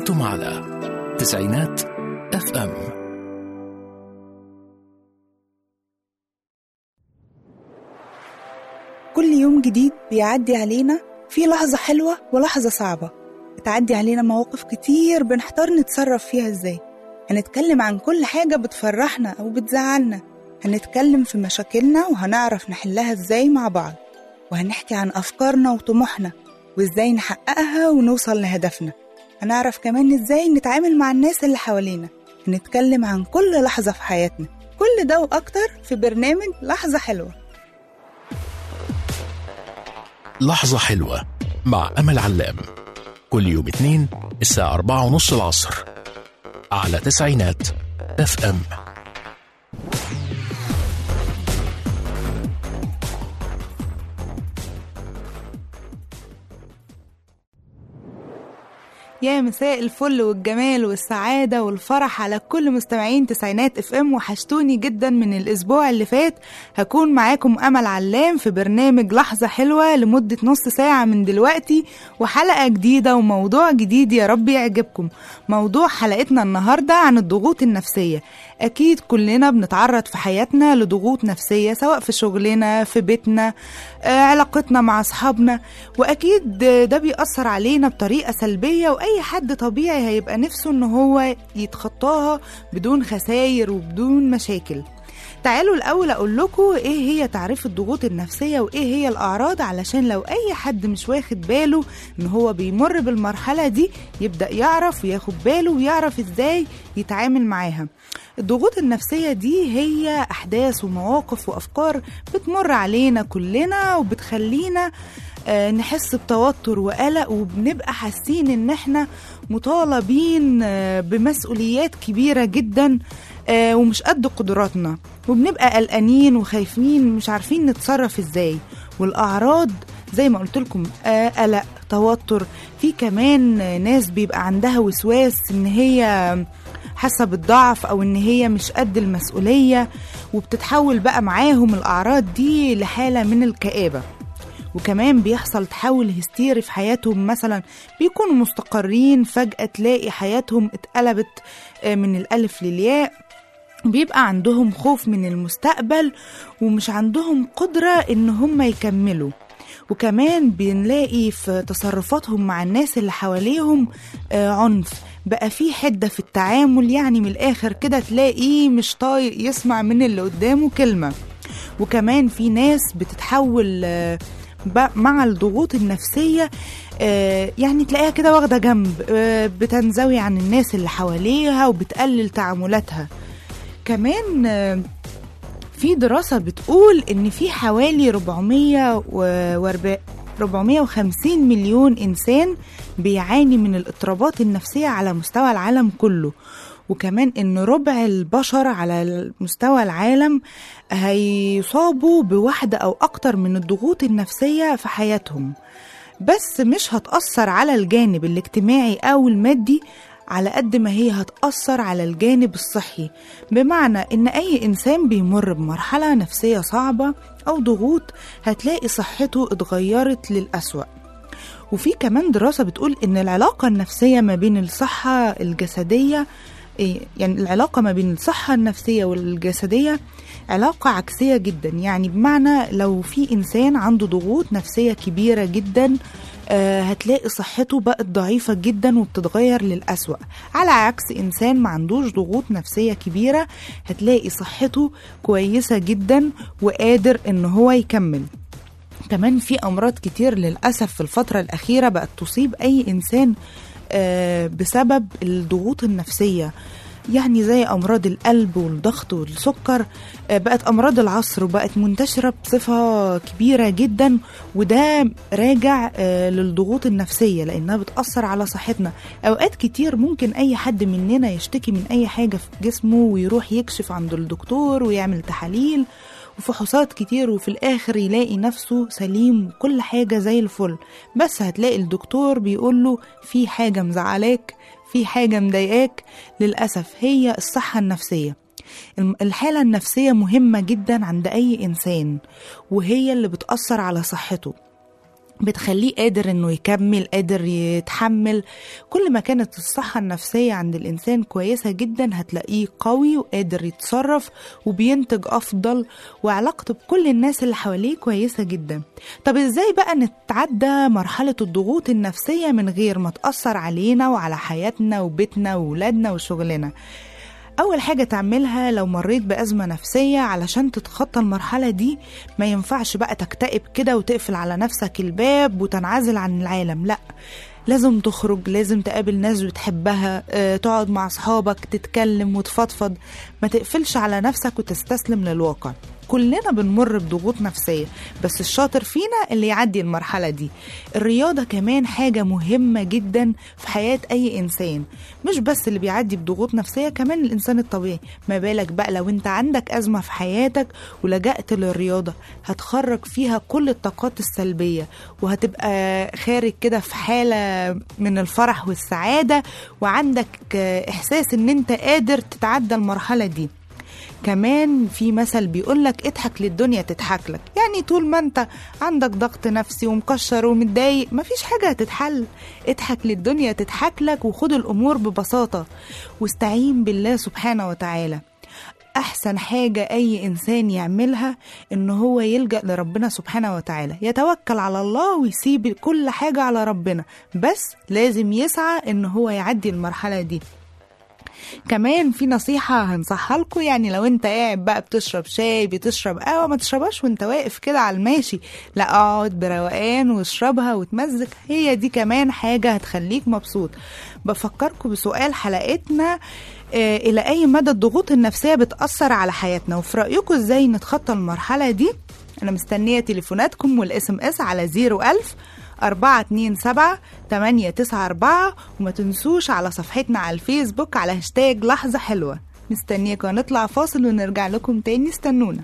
أنتم على تسعينات اف ام كل يوم جديد بيعدي علينا في لحظة حلوة ولحظة صعبة بتعدي علينا مواقف كتير بنحتار نتصرف فيها ازاي هنتكلم عن كل حاجة بتفرحنا أو بتزعلنا هنتكلم في مشاكلنا وهنعرف نحلها ازاي مع بعض وهنحكي عن أفكارنا وطموحنا وازاي نحققها ونوصل لهدفنا هنعرف كمان ازاي نتعامل مع الناس اللي حوالينا هنتكلم عن كل لحظة في حياتنا كل ده وأكتر في برنامج لحظة حلوة لحظة حلوة مع أمل علام كل يوم اثنين الساعة أربعة ونص العصر على تسعينات اف ام يا مساء الفل والجمال والسعادة والفرح على كل مستمعين تسعينات اف ام وحشتوني جدا من الاسبوع اللي فات هكون معاكم امل علام في برنامج لحظة حلوة لمدة نص ساعة من دلوقتي وحلقة جديدة وموضوع جديد يا رب يعجبكم موضوع حلقتنا النهاردة عن الضغوط النفسية اكيد كلنا بنتعرض في حياتنا لضغوط نفسية سواء في شغلنا في بيتنا آه، علاقتنا مع اصحابنا واكيد ده بيأثر علينا بطريقة سلبية واي حد طبيعي هيبقى نفسه ان هو يتخطاها بدون خساير وبدون مشاكل تعالوا الأول أقول لكم إيه هي تعريف الضغوط النفسية وإيه هي الأعراض علشان لو أي حد مش واخد باله إن هو بيمر بالمرحلة دي يبدأ يعرف وياخد باله ويعرف إزاي يتعامل معاها الضغوط النفسية دي هي أحداث ومواقف وأفكار بتمر علينا كلنا وبتخلينا آه، نحس بتوتر وقلق وبنبقى حاسين ان احنا مطالبين آه، بمسؤوليات كبيرة جدا آه، ومش قد قدراتنا وبنبقى قلقانين وخايفين مش عارفين نتصرف ازاي والاعراض زي ما قلت لكم آه، قلق توتر في كمان آه، ناس بيبقى عندها وسواس ان هي حاسه بالضعف او ان هي مش قد المسؤوليه وبتتحول بقى معاهم الاعراض دي لحاله من الكآبه وكمان بيحصل تحول هستيري في حياتهم مثلا بيكونوا مستقرين فجأة تلاقي حياتهم اتقلبت آه، من الألف للياء بيبقى عندهم خوف من المستقبل ومش عندهم قدرة إن هم يكملوا وكمان بنلاقي في تصرفاتهم مع الناس اللي حواليهم آه، عنف بقى في حدة في التعامل يعني من الآخر كده تلاقيه مش طايق يسمع من اللي قدامه كلمة وكمان في ناس بتتحول آه، ب- مع الضغوط النفسية آه، يعني تلاقيها كده واخدة جنب آه، بتنزوي عن الناس اللي حواليها وبتقلل تعاملاتها كمان آه، في دراسة بتقول إن في حوالي 400 و 450 مليون إنسان بيعاني من الاضطرابات النفسية على مستوى العالم كله وكمان إن ربع البشر على مستوى العالم هيصابوا بواحدة أو أكتر من الضغوط النفسية في حياتهم بس مش هتأثر على الجانب الاجتماعي أو المادي على قد ما هي هتأثر على الجانب الصحي بمعنى إن أي إنسان بيمر بمرحلة نفسية صعبة أو ضغوط هتلاقي صحته اتغيرت للأسوأ وفي كمان دراسة بتقول إن العلاقة النفسية ما بين الصحة الجسدية إيه، يعني العلاقة ما بين الصحة النفسية والجسدية علاقة عكسية جدا يعني بمعنى لو في إنسان عنده ضغوط نفسية كبيرة جدا آه، هتلاقي صحته بقت ضعيفة جدا وبتتغير للأسوأ على عكس إنسان ما عندوش ضغوط نفسية كبيرة هتلاقي صحته كويسة جدا وقادر إن هو يكمل كمان في أمراض كتير للأسف في الفترة الأخيرة بقت تصيب أي إنسان آه، بسبب الضغوط النفسية يعني زي أمراض القلب والضغط والسكر آه، بقت أمراض العصر وبقت منتشرة بصفة كبيرة جدا وده راجع آه، للضغوط النفسية لأنها بتأثر على صحتنا أوقات كتير ممكن أي حد مننا يشتكي من أي حاجة في جسمه ويروح يكشف عند الدكتور ويعمل تحاليل وفحوصات كتير وفي الآخر يلاقي نفسه سليم وكل حاجة زي الفل بس هتلاقي الدكتور بيقوله في حاجة مزعلاك في حاجة مضايقاك للأسف هي الصحة النفسية الم- الحالة النفسية مهمة جدا عند أي إنسان وهي اللي بتأثر على صحته بتخليه قادر انه يكمل قادر يتحمل كل ما كانت الصحة النفسية عند الإنسان كويسة جدا هتلاقيه قوي وقادر يتصرف وبينتج أفضل وعلاقته بكل الناس اللي حواليه كويسة جدا طب إزاي بقى نتعدى مرحلة الضغوط النفسية من غير ما تأثر علينا وعلى حياتنا وبيتنا وولادنا وشغلنا أول حاجة تعملها لو مريت بأزمة نفسية علشان تتخطى المرحلة دي ما ينفعش بقى تكتئب كده وتقفل على نفسك الباب وتنعزل عن العالم لأ لازم تخرج لازم تقابل ناس بتحبها اه تقعد مع أصحابك تتكلم وتفضفض ما تقفلش على نفسك وتستسلم للواقع كلنا بنمر بضغوط نفسية بس الشاطر فينا اللي يعدي المرحلة دي الرياضة كمان حاجة مهمة جدا في حياة أي إنسان مش بس اللي بيعدي بضغوط نفسية كمان الإنسان الطبيعي ما بالك بقى لو أنت عندك أزمة في حياتك ولجأت للرياضة هتخرج فيها كل الطاقات السلبية وهتبقى خارج كده في حالة من الفرح والسعادة وعندك إحساس إن أنت قادر تتعدى المرحلة دي كمان في مثل بيقولك اضحك للدنيا تضحك لك يعني طول ما انت عندك ضغط نفسي ومكشر ومتضايق مفيش حاجة هتتحل اضحك للدنيا تضحك لك وخد الأمور ببساطة واستعين بالله سبحانه وتعالى أحسن حاجة أي إنسان يعملها إن هو يلجأ لربنا سبحانه وتعالى يتوكل على الله ويسيب كل حاجة على ربنا بس لازم يسعى إن هو يعدي المرحلة دي كمان في نصيحة هنصحها لكم يعني لو انت قاعد بقى بتشرب شاي بتشرب قهوة ما تشربهاش وانت واقف كده على الماشي لا اقعد بروقان واشربها وتمزج هي دي كمان حاجة هتخليك مبسوط بفكركم بسؤال حلقتنا آه إلى أي مدى الضغوط النفسية بتأثر على حياتنا وفي رأيكم إزاي نتخطى المرحلة دي أنا مستنية تليفوناتكم والاس ام اس على 01000 أربعة اتنين سبعة تمانية تسعة أربعة وما تنسوش على صفحتنا على الفيسبوك على هاشتاج لحظة حلوة مستنيكم هنطلع فاصل ونرجع لكم تاني استنونا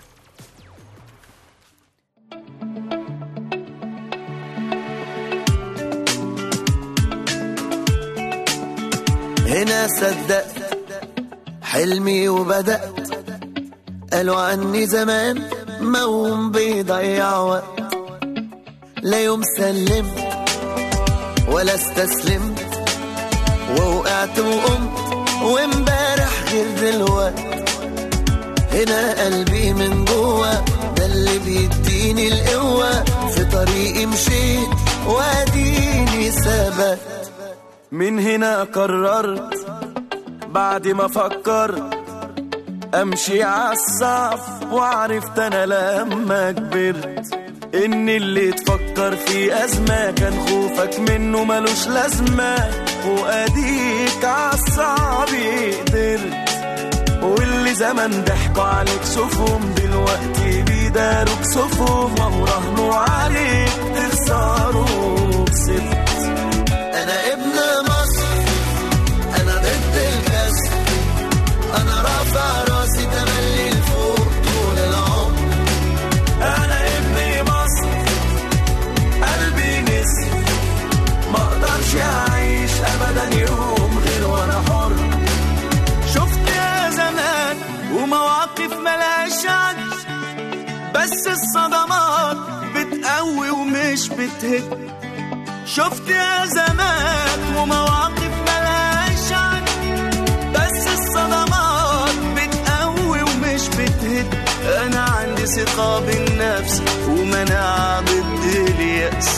هنا صدقت حلمي وبدأت قالوا عني زمان موم بيضيع وقت لا يوم سلمت ولا استسلمت ووقعت وقمت وامبارح غير دلوقت هنا قلبي من جوه ده اللي بيديني القوة في طريقي مشيت واديني ثبت من هنا قررت بعد ما فكرت امشي عالصعب وعرفت انا لما كبرت ان اللي تفكر في ازمه كان خوفك منه ملوش لازمه واديك عالصعب قدرت واللي زمان ضحكوا عليك شوفهم دلوقتي بيداروك صفهم وراهنوا عليك تخسروا كسبت انا ابن مصر انا ضد الكسر انا رافع راسي تملي لفوق طول العمر انا ابن مصر قلبي نسي ما اقدرش اعيش ابدا يوم غير وانا حر شفت يا زمان ومواقف ملهاش عد بس الصدمات بتقوي ومش بتهد شفت يا زمان ومواقف ملهاش عد بس الصدمات بتقوي ومش بتهد انا عندي ثقة بالنفس ومناعة ضد اليأس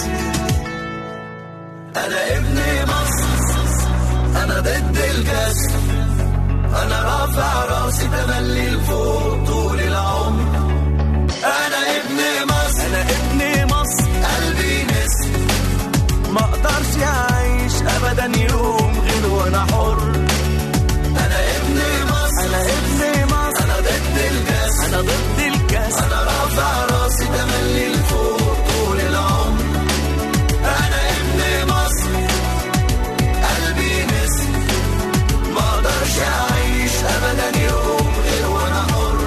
انا ابن مصر انا ضد الكسر انا رافع راسي تملي لفوق طول العمر انا ابن مصر انا ابن مصر قلبي نسر ما اقدرش اعيش ابدا يوم غير وانا حر انا ابن مصر انا ابن مصر انا ضد الكاس انا ضد الكاس انا رافع راسي تملي لفوق طول العمر انا ابن مصر قلبي نسر ما اقدرش اعيش ابدا يوم غير وانا حر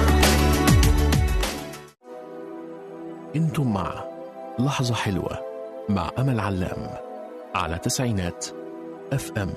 انتم مع لحظة حلوة مع أمل علام على تسعينات اف ام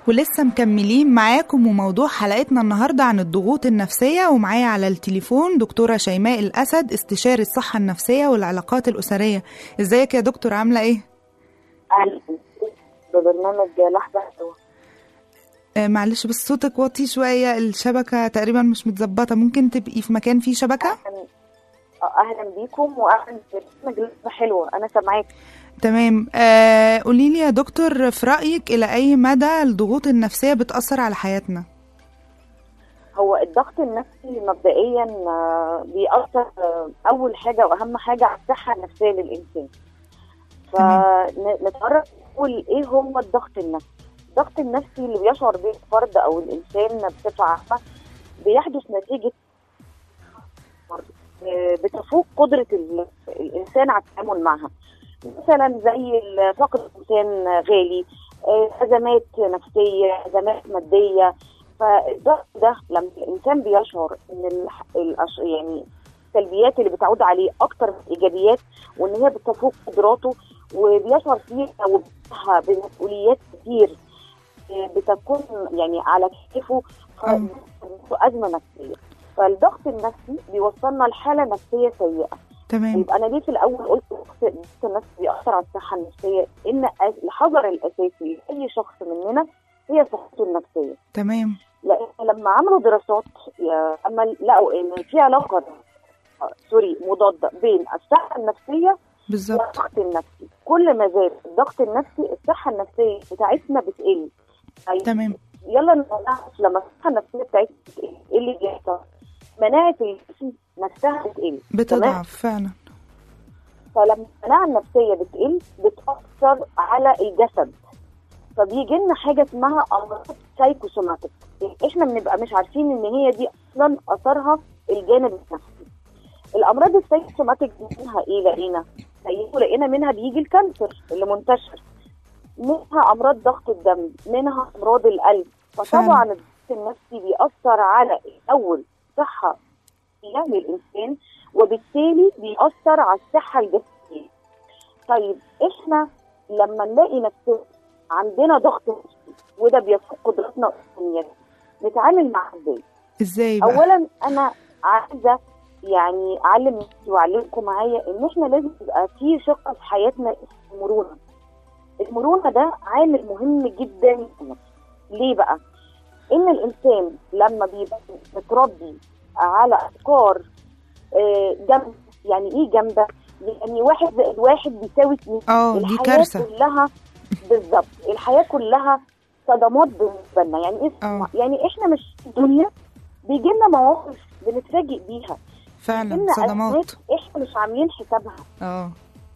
ولسه مكملين معاكم وموضوع حلقتنا النهاردة عن الضغوط النفسية ومعايا على التليفون دكتورة شيماء الأسد استشاري الصحة النفسية والعلاقات الأسرية ازيك يا دكتور عاملة ايه؟ اهلا ببرنامج لحظه حلوه آه معلش بس صوتك واطي شوية الشبكة تقريبا مش متظبطة ممكن تبقي في مكان فيه شبكة؟ اهلا آه، أهلاً بيكم واهلا ببرنامج لحظه حلوه انا سامعاك تمام آه قولي لي يا دكتور في رأيك إلى أي مدى الضغوط النفسية بتأثر على حياتنا؟ هو الضغط النفسي مبدئيا آه، بيأثر آه، اول حاجه واهم حاجه على الصحه النفسيه للانسان فنتعرف نقول ايه هو الضغط النفسي الضغط النفسي اللي بيشعر به الفرد او الانسان بصفه عامه بيحدث نتيجه آه، بتفوق قدره ال- الانسان على التعامل معها مثلا زي ال- فقد انسان غالي آه، ازمات نفسيه ازمات ماديه فالضغط ده لما الانسان بيشعر ان الح- الأش... يعني السلبيات اللي بتعود عليه اكتر من الايجابيات وان هي بتفوق قدراته وبيشعر فيها وبيها بمسؤوليات كتير آه، بتكون يعني على كتفه أم. ازمه نفسيه فالضغط النفسي بيوصلنا لحاله نفسيه سيئه تمام يبقى انا ليه في الاول قلت الضغط النفسي بيأثر على الصحه النفسيه ان الحذر الاساسي لاي شخص مننا هي صحته النفسيه تمام لان لما عملوا دراسات يا امل لقوا ان في علاقه آه، سوري مضاده بين الصحه النفسيه بالظبط والضغط النفسي كل ما زاد الضغط النفسي الصحه النفسيه بتاعتنا بتقل طيب تمام يلا نعرف لما الصحه النفسيه بتاعتنا بتقل ايه اللي بيحصل؟ مناعه الجسم نفسها بتقل تمام؟ بتضعف فعلا فلما المناعه النفسيه بتقل بتاثر على الجسد فبيجي لنا حاجه اسمها امراض سايكوسوماتيك احنا بنبقى مش عارفين ان هي دي اصلا اثرها الجانب النفسي الامراض السايكوسوماتيك دي منها ايه لقينا لقينا لقينا منها بيجي الكانسر اللي منتشر منها امراض ضغط الدم منها امراض القلب فطبعا فعلا. الضغط النفسي بيأثر على الاول صحه للانسان وبالتالي بيأثر على الصحه الجسديه طيب احنا لما نلاقي نفسنا عندنا ضغط نفسي وده بيفوق قدرتنا الانسانيه نتعامل معاه ازاي؟ ازاي بقى اولا انا عايزه يعني اعلم نفسي واعلمكم معايا ان احنا لازم يبقى في شق في حياتنا اسمه المرونه. المرونه ده عامل مهم جدا للنفس. ليه بقى؟ ان الانسان لما بيبقى متربي على افكار آه، جامده يعني ايه جامده؟ يعني واحد زائد واحد بيساوي اتنين اه دي الحياه كارثة كلها بالظبط الحياه كلها صدمات بالنسبه لنا يعني ايه اه يعني احنا مش في الدنيا بيجي لنا مواقف بنتفاجئ بيها فعلا بيجيلنا صدمات أزمات احنا مش عاملين حسابها اه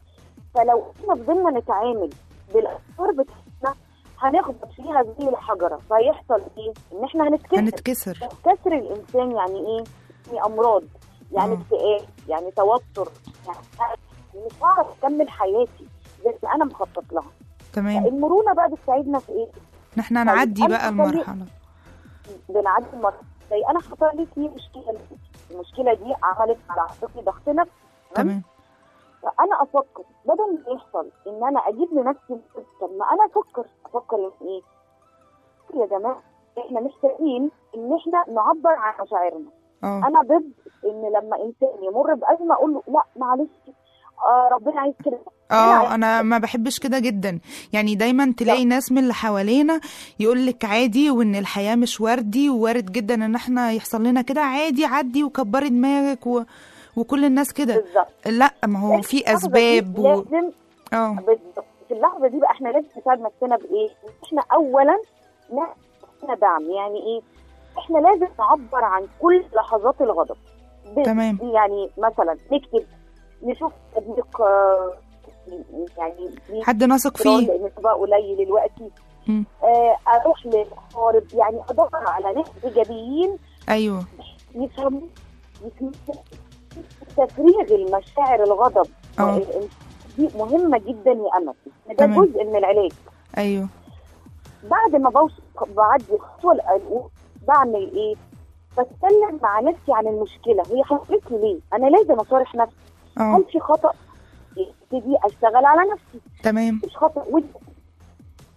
فلو احنا فضلنا نتعامل بالافكار بتاعتنا هنخبط فيها زي الحجره فيحصل ايه؟ ان احنا هنتكسر هنتكسر كسر الانسان يعني ايه؟ يعني امراض يعني آه. اكتئاب يعني توتر يعني قلق. مش هعرف اكمل حياتي زي اللي انا مخطط لها تمام المرونه بقى بتساعدنا في ايه؟ ان احنا طيب، نعدي أنا بقى هخلي- المرحلة بنعدي المرحله زي انا حصل لي في مشكله المشكله دي عملت على عاتقي ضغط نفسي تمام فانا افكر بدل ما يحصل ان انا اجيب لنفسي نفس، طب ما انا افكر افكر إن ايه يا جماعه احنا محتاجين ان احنا نعبر عن مشاعرنا اه انا ضد ان لما انسان يمر بازمه اقول له لا معلش آه ربنا عايز كده اه انا ما بحبش كده جدا يعني دايما تلاقي ناس من اللي حوالينا يقول لك عادي وان الحياه مش وردي ووارد جدا ان احنا يحصل لنا كده عادي عدي وكبري دماغك و... وكل الناس كده بالظبط لا ما هو في اللحظة دي اسباب و... لازم اه بالظبط في اللحظه دي بقى احنا لازم نساعد نفسنا بايه؟ إن احنا اولا نحن دعم يعني ايه؟ احنا لازم نعبر عن كل لحظات الغضب ب- تمام. يعني مثلا نكتب نشوف صديق آه، يعني ليه حد نثق احترام فيه لان بقى قليل دلوقتي مم. آه، اروح لاقارب يعني ادور على ناس ايجابيين ايوه يفهموا يفهموا تفريغ المشاعر الغضب اه. والإنس- دي مهمه جدا يا امل ده تمام. جزء من العلاج ايوه بعد ما بوصل بعدي الخطوه الاولى بعمل ايه؟ بتكلم مع نفسي عن المشكله هي حصلت لي ليه؟ انا لازم اصارح نفسي اه هل في خطا؟ ابتدي اشتغل على نفسي تمام مش خطا ودي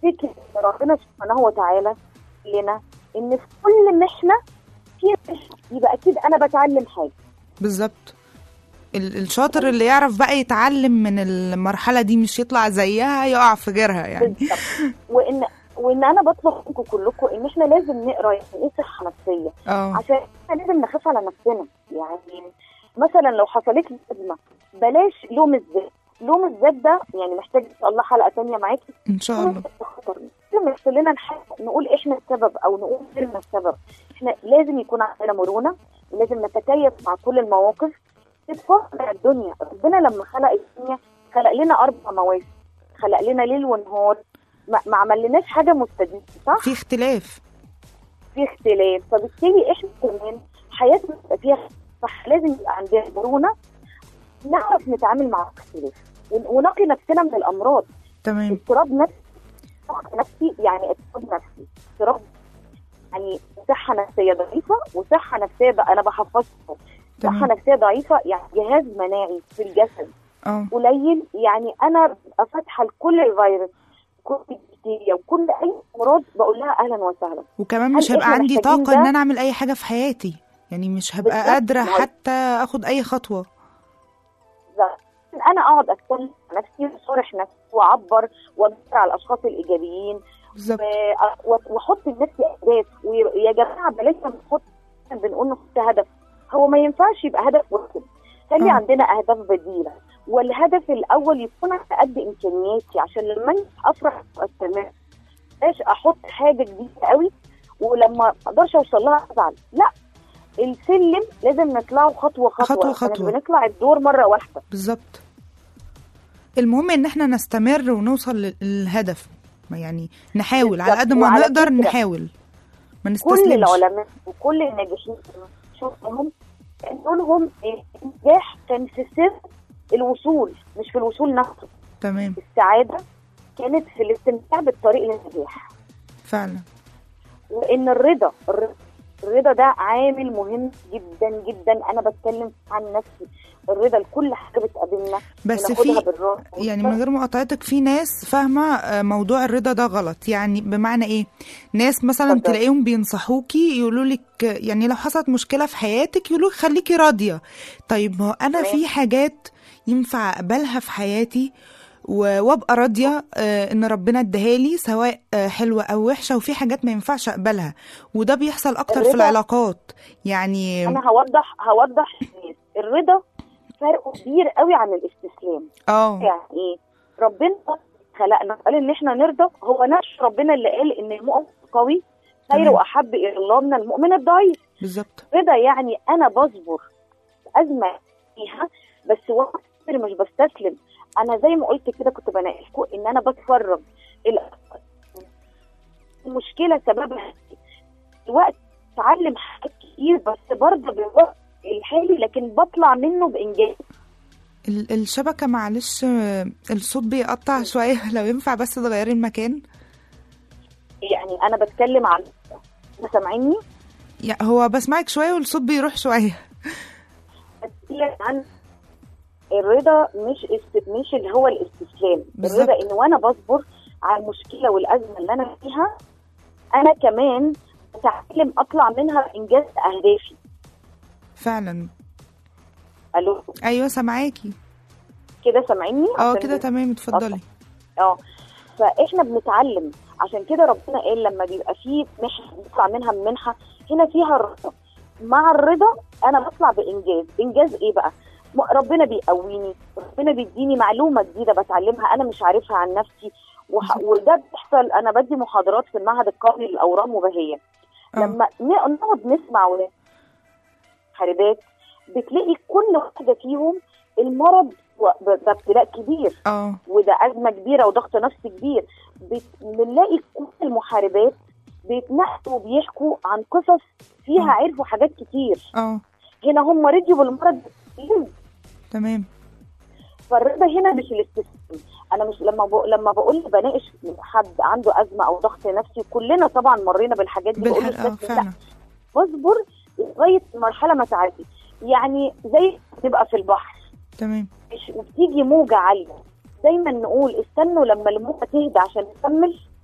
افتكر ان ربنا سبحانه وتعالى لنا ان في كل محنه في محنة. يبقى اكيد انا بتعلم حاجه بالظبط ال- الشاطر اللي يعرف بقى يتعلم من المرحلة دي مش يطلع زيها يقع في غيرها يعني بالظبط وان وان انا بطلب منكم كلكم ان احنا لازم نقرا يعني ايه صحه نفسيه اه عشان احنا لازم نخاف على نفسنا يعني مثلا لو حصلت لي ازمه بلاش لوم الذات لوم الذات ده يعني محتاج ان شاء الله حلقه تانية معاكي ان شاء الله خطر لازم يحصل لنا نحقق نقول احنا السبب او نقول غيرنا السبب احنا لازم يكون عندنا مرونه ولازم نتكيف مع كل المواقف تتفق الدنيا ربنا لما خلق الدنيا خلق لنا اربع مواسم خلق لنا ليل ونهار ما, ما عملناش حاجه مستديمه صح في اختلاف في اختلاف فبالتالي احنا كمان حياتنا تبقى فيها صح لازم يبقى عندنا مرونه نعرف نتعامل مع الاختلاف ون- ونقي نفسنا من الامراض تمام اضطراب نفسي ضغط نفسي يعني اضطراب نفسي اضطراب يعني صحه نفسيه ضعيفه وصحه نفسيه بقى انا بحفظها صحه تمام نفسيه ضعيفه يعني جهاز مناعي في الجسد اه قليل يعني انا ببقى فاتحه لكل الفيروس كل البكتيريا وكل اي امراض بقول لها اهلا وسهلا وكمان مش هل هيبقى إحنا عندي محتاجين طاقة ده؟ ان انا اعمل اي حاجة في حياتي يعني مش هبقى بالظبط. قادرة ما هو- حتى اخد اي خطوة لا. انا اقعد اتكلم مع نفسي واصارح نفسي واعبر وادور على الاشخاص الايجابيين بالظبط و- و- واحط لنفسي اهداف ويا جماعه بلاش نحط بنقول نحط هدف هو ما ينفعش يبقى هدف واحد خلي آه. عندنا اهداف بديله والهدف الاول يكون على قد امكانياتي عشان لما أنا افرح واستمر بلاش احط حاجه كبيره قوي ولما ما اقدرش اوصل لها ازعل لا السلم لازم نطلعه خطوه خطوه خطوة إحنا مش خطوة. بنطلع الدور مره واحده بالظبط المهم ان احنا نستمر ونوصل لل- للهدف ما يعني نحاول على بالظبط. قد ما وعلى نقدر فكرة، نحاول ما كل نستسلمش العلماء وكل الناجحين شوفهم قالوا لهم النجاح كان في سر الوصول مش في الوصول نفسه تمام السعاده كانت في الاستمتاع بالطريق للنجاح فعلا وان الرضا الر- الرضا ده عامل مهم جدا جدا انا بتكلم عن نفسي الرضا لكل حاجه بتقابلنا بس وناخدها في بالراحه يعني من غير مقاطعتك في ناس فاهمه آه، موضوع الرضا ده غلط يعني بمعنى ايه ناس مثلا اتفضل. تلاقيهم بينصحوكي يقولوا لك يعني لو حصلت مشكله في حياتك يقولوا لك خليكي راضيه طيب ما هو انا تمام. في حاجات ينفع اقبلها في حياتي و- وابقى راضيه آه، ان ربنا اداها لي سواء آه، حلوه او وحشه وفي حاجات ما ينفعش اقبلها وده بيحصل اكتر في الرضا- العلاقات يعني انا هوضح هوضح للناس الرضا فرقه كبير قوي عن الاستسلام اه يعني ايه ربنا خلقنا قال ان احنا نرضى هو نفس ربنا اللي قال ان المؤمن القوي خير تمام. واحب الى الله من المؤمن الضعيف بالظبط رضا يعني انا بصبر ازمه فيها بس وقت مش بستسلم انا زي ما قلت كده كنت بناقشكم ان انا بتفرج ال- المشكله سببها إيه؟ الوقت اتعلم حاجات كتير بس برضه بالوقت الحالي لكن بطلع منه بانجاز ال- الشبكة معلش آه، الصوت بيقطع شوية لو ينفع بس تغيري المكان يعني انا بتكلم عن أنت سامعيني يا هو بسمعك شوية والصوت بيروح شوية بتكلم عن الرضا مش است... مش اللي هو الاستسلام بالظبط. الرضا ان وانا بصبر على المشكله والازمه اللي انا فيها انا كمان بتعلم اطلع منها بانجاز اهدافي فعلا الو أيوة سامعاكي كده سامعيني اه عشان كده تمام اتفضلي اه فاحنا بنتعلم عشان كده ربنا قال لما بيبقى فيه محنه بنطلع منها بمنحه هنا فيها الرضا مع الرضا انا بطلع بانجاز انجاز ايه بقى م- ربنا بيقويني ربنا بيديني معلومه جديده بتعلمها انا مش عارفها عن نفسي وح... وده بيحصل انا بدي محاضرات في المعهد القومي للاورام وبهيه اه لما ن- نقعد نسمع ونسمع حاربات بتلاقي كل واحده فيهم المرض و- ب- ده ابتلاء كبير اه وده ازمه كبيره وضغط نفسي كبير بت- بنلاقي كل المحاربات بيتنقلوا وبيحكوا عن قصص فيها م. عرفوا حاجات كتير اه هنا هم رضيوا بالمرض كتير. تمام فالرضا هنا مش الاستسلام انا مش لما بق... لما بقول بناقش حد عنده ازمه او ضغط نفسي كلنا طبعا مرينا بالحاجات دي بقول له بالحق اه استسلم. لا فعلا واصبر لغايه المرحله ما تعدي يعني زي تبقى في البحر تمام مش- وبتيجي موجه عاليه دايما نقول استنوا لما الموجه تهدى عشان نكمل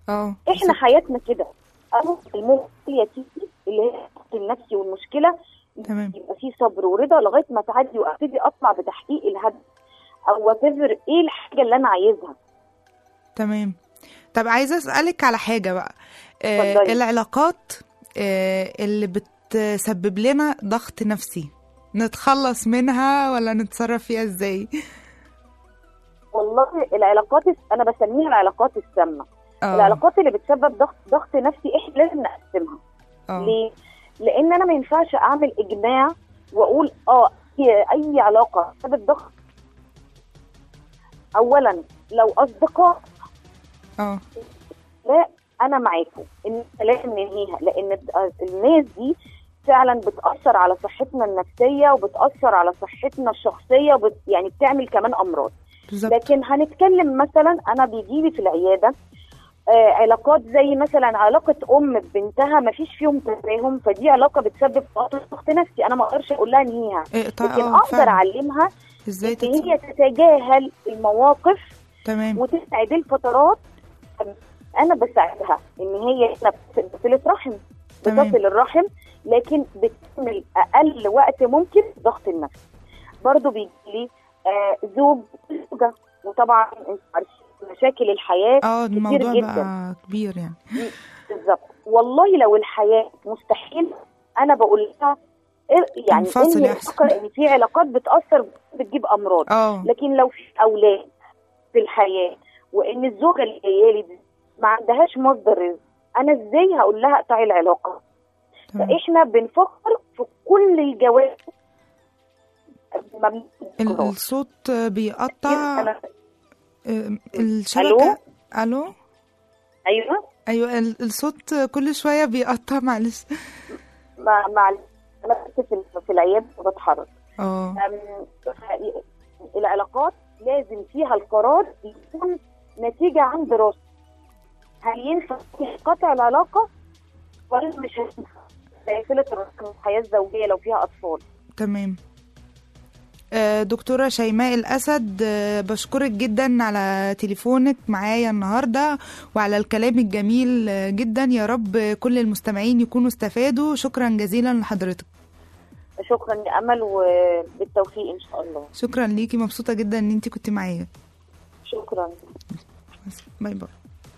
اه احنا حياتنا كده اول المشكله تيجي اللي هي الضغط النفسي والمشكله تمام يبقى في صبر ورضا لغايه ما تعدي وابتدي اطلع بتحقيق الهدف او واتيفر ايه الحاجه اللي انا عايزها تمام طب عايزه اسالك على حاجه بقى آه اتفضلي. العلاقات آه اللي بتسبب لنا ضغط نفسي نتخلص منها ولا نتصرف فيها ازاي والله العلاقات الس- انا بسميها العلاقات السامه اه العلاقات اللي بتسبب ضغط ضغط نفسي احنا لازم نقسمها اه ليه؟ لان انا ما ينفعش اعمل اجماع واقول اه هي اي علاقه سبب ضغط اولا لو اصدقاء اه لا انا معاكم ان لازم ننهيها لان الناس دي فعلا بتاثر على صحتنا النفسيه وبتاثر على صحتنا الشخصيه وبت يعني بتعمل كمان امراض بالظبط لكن هنتكلم مثلا انا بيجي لي في العياده آه علاقات زي مثلا علاقه ام ببنتها ما فيش فيهم تفاهم فدي علاقه بتسبب ضغط نفسي انا ما اقدرش اقول لها انهيها اقطع لكن اه اقدر فعلا اعلمها ازاي ان هي تتصرف تتجاهل المواقف تمام وتسعد الفترات انا بساعدها ان هي هنا بتصل رحم تمام. بتصل الرحم لكن بتعمل اقل وقت ممكن ضغط النفس برضو بيجي لي آه زوج زوجه وطبعا انت عارفين مشاكل الحياه اه كتير الموضوع جدا بقى كبير يعني بالظبط والله لو الحياه مستحيل انا بقول لها إيه- يعني انفصلي انهي أحسن. العلاقة، ان في علاقات بتاثر بتجيب امراض اه لكن لو في اولاد في الحياه وان الزوجه اللي جايه لي دي ما عندهاش مصدر رزق انا ازاي هقول لها اقطعي العلاقه تمام. فاحنا بنفكر في كل الجوانب ما ال- بنفكرش. الصوت بيقطع أنا- آه، الشبكة الو ايوه ايوه ال- الصوت كل شوية بيقطع معلش مع مع انا بس في في العياده بتحرك اه أم، العلاقات لازم فيها القرار يكون نتيجة عن دراسة هل ينفع قطع العلاقة ولا مش هينفع زي صلة الرحم الحياة الزوجية لو فيها أطفال تمام آه، دكتورة شيماء الأسد آه، بشكرك جدا على تليفونك معايا النهاردة وعلى الكلام الجميل آه، جدا يا رب كل المستمعين يكونوا استفادوا شكرا جزيلا لحضرتك شكرا يا أمل وبالتوفيق إن شاء الله شكرا ليكي مبسوطة جدا ان انت كنت معايا شكرا باي باي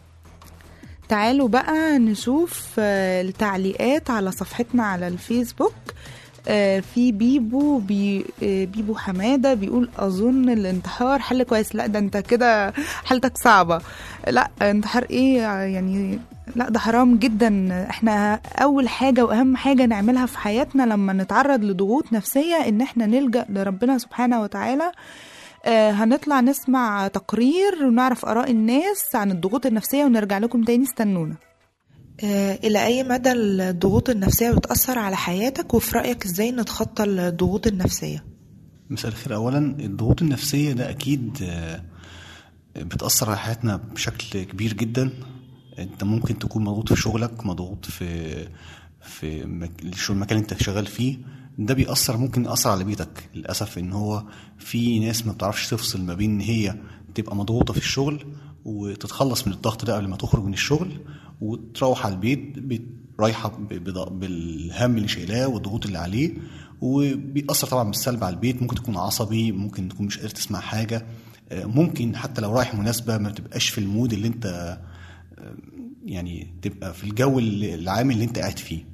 تعالوا بقى نشوف آه، التعليقات على صفحتنا على الفيسبوك آه، في بيبو بي آه، بيبو حماده بيقول اظن الانتحار حل كويس لا ده انت كده حالتك صعبه لا انتحار ايه يعني لا ده حرام جدا احنا اول حاجه واهم حاجه نعملها في حياتنا لما نتعرض لضغوط نفسيه ان احنا نلجا لربنا سبحانه وتعالى آه، هنطلع نسمع تقرير ونعرف آراء الناس عن الضغوط النفسية ونرجع لكم تاني استنونا آه، إلى أي مدى الضغوط النفسية بتأثر على حياتك وفي رأيك إزاي نتخطى الضغوط النفسية؟ مساء الخير اولا الضغوط النفسيه ده اكيد آه، بتاثر على حياتنا بشكل كبير جدا انت ممكن تكون مضغوط في شغلك مضغوط في في مك- الشغل- المكان اللي انت شغال فيه ده بيأثر ممكن يأثر على بيتك للأسف إن هو في ناس ما بتعرفش تفصل ما بين إن هي تبقى مضغوطة في الشغل وتتخلص من الضغط ده قبل ما تخرج من الشغل وتروح على البيت بت- رايحة ب- بض- بالهم اللي شايلاه والضغوط اللي عليه وبيأثر طبعا بالسلب على البيت ممكن تكون عصبي ممكن تكون مش قادر تسمع حاجة آه، ممكن حتى لو رايح مناسبة ما تبقاش في المود اللي انت آه، يعني تبقى في الجو اللي- العام اللي انت قاعد فيه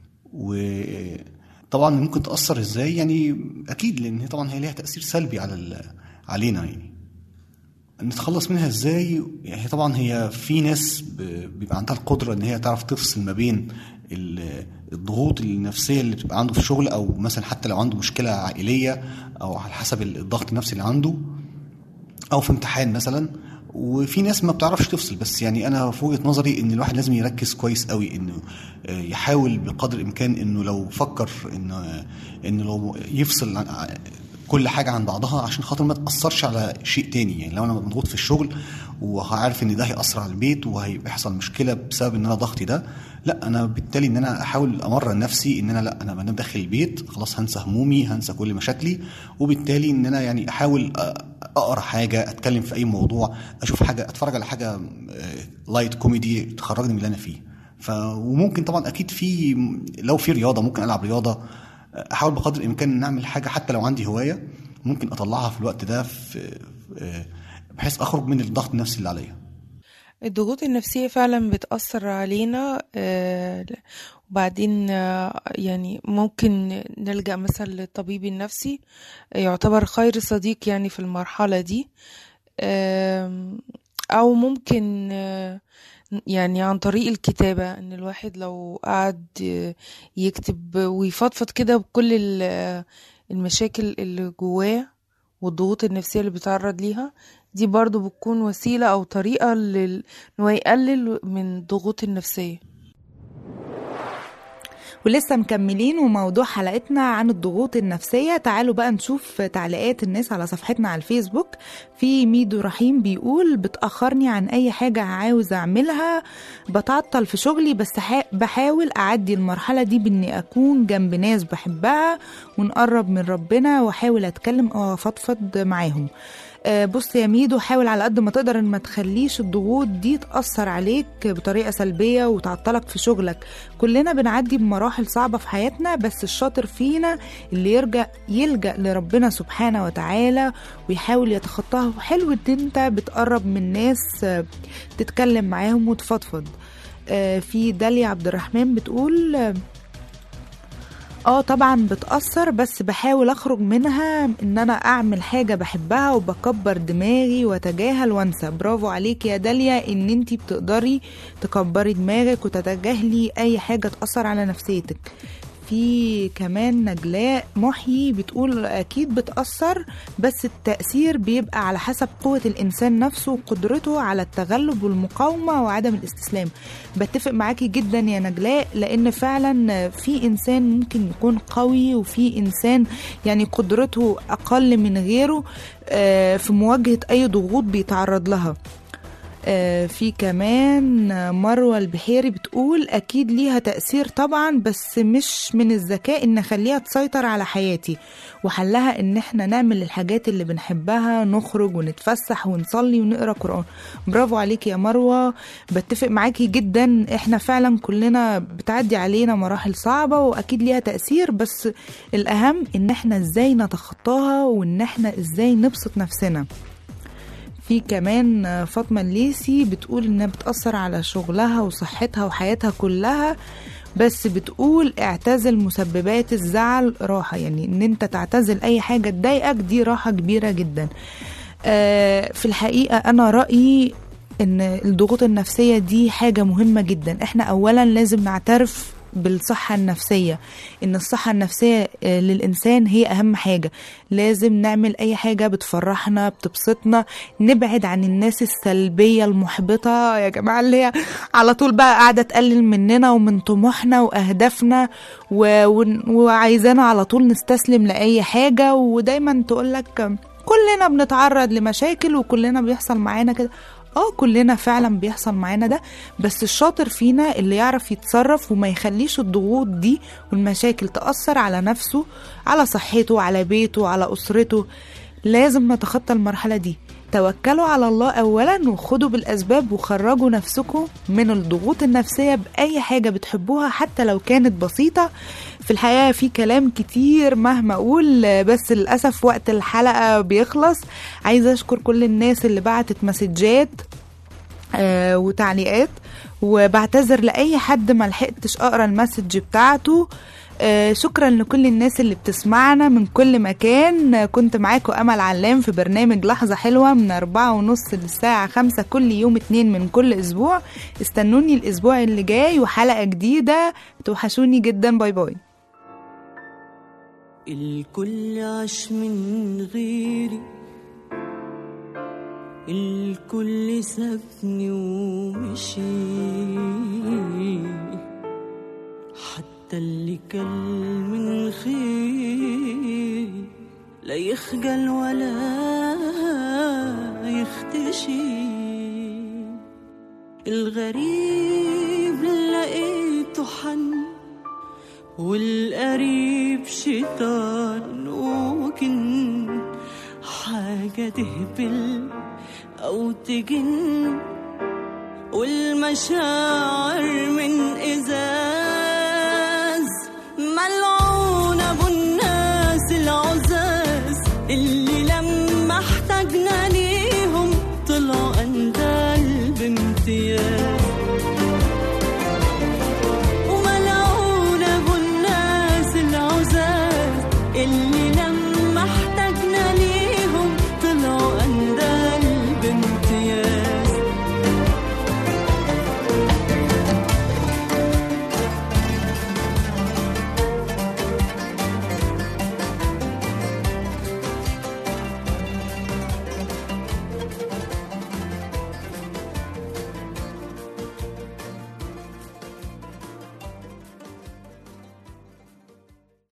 وطبعا ممكن تأثر ازاي يعني اكيد لان هي طبعا هي ليها تأثير سلبي على ال- علينا يعني نتخلص منها ازاي يعني هي طبعا هي في ناس ب- بيبقى عندها القدرة ان هي تعرف تفصل ما بين ال- الضغوط النفسية اللي بتبقى عنده في الشغل او مثلا حتى لو عنده مشكلة عائلية او على حسب الضغط النفسي اللي عنده او في امتحان مثلا وفي ناس ما بتعرفش تفصل بس يعني انا في وجهه نظري ان الواحد لازم يركز كويس قوي انه آه، يحاول بقدر الامكان انه لو فكر انه انه لو يفصل عن- ع- كل حاجه عن بعضها عشان خاطر ما تاثرش على شيء تاني يعني لو انا مضغوط في الشغل وعارف ان ده هياثر على البيت وهيحصل مشكله بسبب ان انا ضغطي ده لا انا بالتالي ان انا احاول امرن نفسي ان انا لا انا ما داخل البيت خلاص هنسى همومي هنسى كل مشاكلي وبالتالي ان انا يعني احاول أ- اقرا حاجه اتكلم في اي موضوع اشوف حاجه اتفرج على حاجه لايت كوميدي تخرجني من اللي انا فيه ف وممكن طبعا اكيد في لو في رياضه ممكن العب رياضه احاول بقدر الامكان ان اعمل حاجه حتى لو عندي هوايه ممكن اطلعها في الوقت ده في آه، بحيث اخرج من الضغط النفسي اللي عليا الضغوط النفسية فعلا بتأثر علينا آه، وبعدين آه، يعني ممكن نلجأ مثلا للطبيب النفسي يعتبر خير صديق يعني في المرحلة دي آم، أو ممكن آه، يعني عن طريق الكتابة إن الواحد لو قعد آه، يكتب ويفضفض كده بكل ال- المشاكل اللي جواه والضغوط النفسية اللي بيتعرض ليها دي برضو بتكون وسيلة أو طريقة لل... إن هو يقلل من الضغوط النفسية ولسه مكملين وموضوع حلقتنا عن الضغوط النفسية تعالوا بقى نشوف تعليقات الناس على صفحتنا على الفيسبوك في ميدو رحيم بيقول بتأخرني عن أي حاجة عاوز أعملها بتعطل في شغلي بس حا- بحاول أعدي المرحلة دي بإني أكون جنب ناس بحبها ونقرب من ربنا وأحاول أتكلم أو أفضفض معاهم آه، بص يا ميدو حاول على قد ما تقدر ان ما تخليش الضغوط دي تأثر عليك بطريقة سلبية وتعطلك في شغلك كلنا بنعدي بمراحل صعبة في حياتنا بس الشاطر فينا اللي يرجع يلجأ لربنا سبحانه وتعالى ويحاول يتخطاها وحلو ان انت بتقرب من ناس آه، تتكلم معاهم وتفضفض آه، في داليا عبد الرحمن بتقول آه، اه طبعا بتأثر بس بحاول اخرج منها ان انا اعمل حاجة بحبها وبكبر دماغي واتجاهل وانسى برافو عليك يا داليا ان انتي بتقدري تكبري دماغك وتتجاهلي اي حاجة تأثر على نفسيتك في كمان نجلاء محيي بتقول اكيد بتأثر بس التأثير بيبقى على حسب قوة الانسان نفسه وقدرته على التغلب والمقاومة وعدم الاستسلام بتفق معاكي جدا يا نجلاء لان فعلا في انسان ممكن يكون قوي وفي انسان يعني قدرته اقل من غيره آه، في مواجهة اي ضغوط بيتعرض لها آه، في كمان آه، مروة البحيري بتقول أكيد ليها تأثير طبعا بس مش من الذكاء إن أخليها تسيطر على حياتي وحلها إن إحنا نعمل الحاجات اللي بنحبها نخرج ونتفسح ونصلي ونقرأ قرآن برافو عليكي يا مروة بتفق معاكي جدا إحنا فعلا كلنا بتعدي علينا مراحل صعبة وأكيد ليها تأثير بس الأهم إن إحنا إزاي نتخطاها وإن إحنا إزاي نبسط نفسنا في كمان فاطمة الليسي بتقول انها بتأثر على شغلها وصحتها وحياتها كلها بس بتقول اعتزل مسببات الزعل راحة يعني ان انت تعتزل اي حاجة تضايقك دي راحة كبيرة جدا آه، في الحقيقة انا رأيي ان الضغوط النفسية دي حاجة مهمة جدا احنا اولا لازم نعترف بالصحة النفسية إن الصحة النفسية آه، للإنسان هي أهم حاجة لازم نعمل أي حاجة بتفرحنا بتبسطنا نبعد عن الناس السلبية المحبطة يا جماعة اللي هي على طول بقى قاعدة تقلل مننا ومن طموحنا وأهدافنا و... و... وعايزانا على طول نستسلم لأي حاجة ودايما تقولك كلنا بنتعرض لمشاكل وكلنا بيحصل معانا كده اه كلنا فعلا بيحصل معانا ده بس الشاطر فينا اللي يعرف يتصرف وما يخليش الضغوط دي والمشاكل تأثر على نفسه على صحته على بيته على أسرته لازم نتخطى المرحلة دي توكلوا على الله أولا وخدوا بالأسباب وخرجوا نفسكم من الضغوط النفسية بأي حاجة بتحبوها حتى لو كانت بسيطة في الحقيقة في كلام كتير مهما أقول بس للأسف وقت الحلقة بيخلص عايزة أشكر كل الناس اللي بعتت مسجات آه وتعليقات وبعتذر لأي حد ما لحقتش أقرأ المسج بتاعته آه شكرا لكل الناس اللي بتسمعنا من كل مكان آه كنت معاكم أمل علام في برنامج لحظة حلوة من أربعة ونص للساعة خمسة كل يوم اتنين من كل أسبوع استنوني الأسبوع اللي جاي وحلقة جديدة توحشوني جدا باي باي الكل عاش من غيري الكل سابني ومشي حتى اللي كل من خيري لا يخجل ولا يختشي الغريب لقيته حن والقريب شيطان وكن حاجة حاجة تهبل أو تجن والمشاعر من إزاز ملعون أبو الناس العزاز اللي